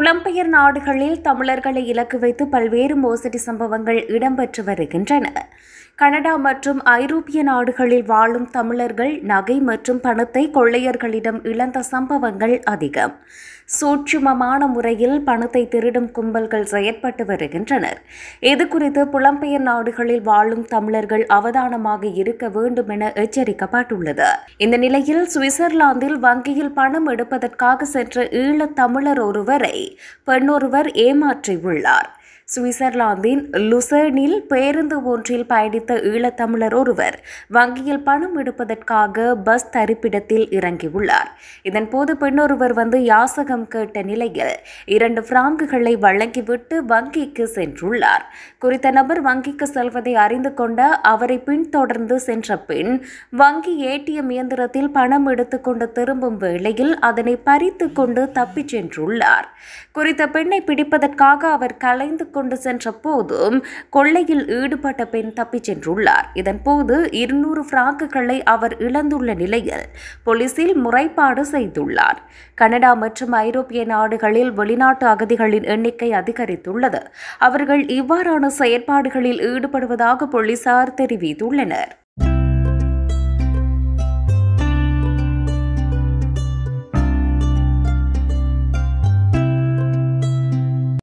புலம்பெயர் நாடுகளில் தமிழர்களை இலக்கு வைத்து பல்வேறு மோசடி சம்பவங்கள் இடம்பெற்று வருகின்றன கனடா மற்றும் ஐரோப்பிய நாடுகளில் வாழும் தமிழர்கள் நகை மற்றும் பணத்தை கொள்ளையர்களிடம் இழந்த சம்பவங்கள் அதிகம் சூட்சுமமான முறையில் பணத்தை திருடும் கும்பல்கள் செயற்பட்டு வருகின்றனர் இது குறித்து புலம்பெயர் நாடுகளில் வாழும் தமிழர்கள் அவதானமாக இருக்க வேண்டும் என எச்சரிக்கப்பட்டுள்ளது இந்த நிலையில் சுவிட்சர்லாந்தில் வங்கியில் பணம் எடுப்பதற்காக சென்ற ஈழத் தமிழர் ஒருவரை பெண்ணொருவர் ஏமாற்றியுள்ளார் சுவிட்சர்லாந்தின் லுசர்னில் பேருந்து ஒன்றில் பயணித்த ஈழத்தமிழர் ஒருவர் வங்கியில் பணம் எடுப்பதற்காக பஸ் தரிப்பிடத்தில் இறங்கியுள்ளார் இதன்போது பெண்ணொருவர் வந்து யாசகம் கேட்ட நிலையில் இரண்டு பிராங்குகளை வழங்கிவிட்டு வங்கிக்கு சென்றுள்ளார் குறித்த நபர் வங்கிக்கு செல்வதை அறிந்து கொண்ட அவரை பின்தொடர்ந்து சென்ற பெண் வங்கி ஏடிஎம் இயந்திரத்தில் பணம் எடுத்துக்கொண்டு திரும்பும் வேளையில் அதனை பறித்து கொண்டு தப்பிச் சென்றுள்ளார் குறித்த பெண்ணை பிடிப்பதற்காக அவர் கலைந்து கொண்டு சென்ற போதும் கொள்ளையில் ஈடுபட்ட பெண் தப்பிச் சென்றுள்ளார் இதன்போது இருநூறு பிராங்குகளை அவர் இழந்துள்ள நிலையில் போலீசில் முறைப்பாடு செய்துள்ளார் கனடா மற்றும் ஐரோப்பிய நாடுகளில் வெளிநாட்டு அகதிகளின் எண்ணிக்கை அதிகரித்துள்ளது அவர்கள் இவ்வாறான செயற்பாடுகளில் ஈடுபடுவதாக போலீசார் தெரிவித்துள்ளனர்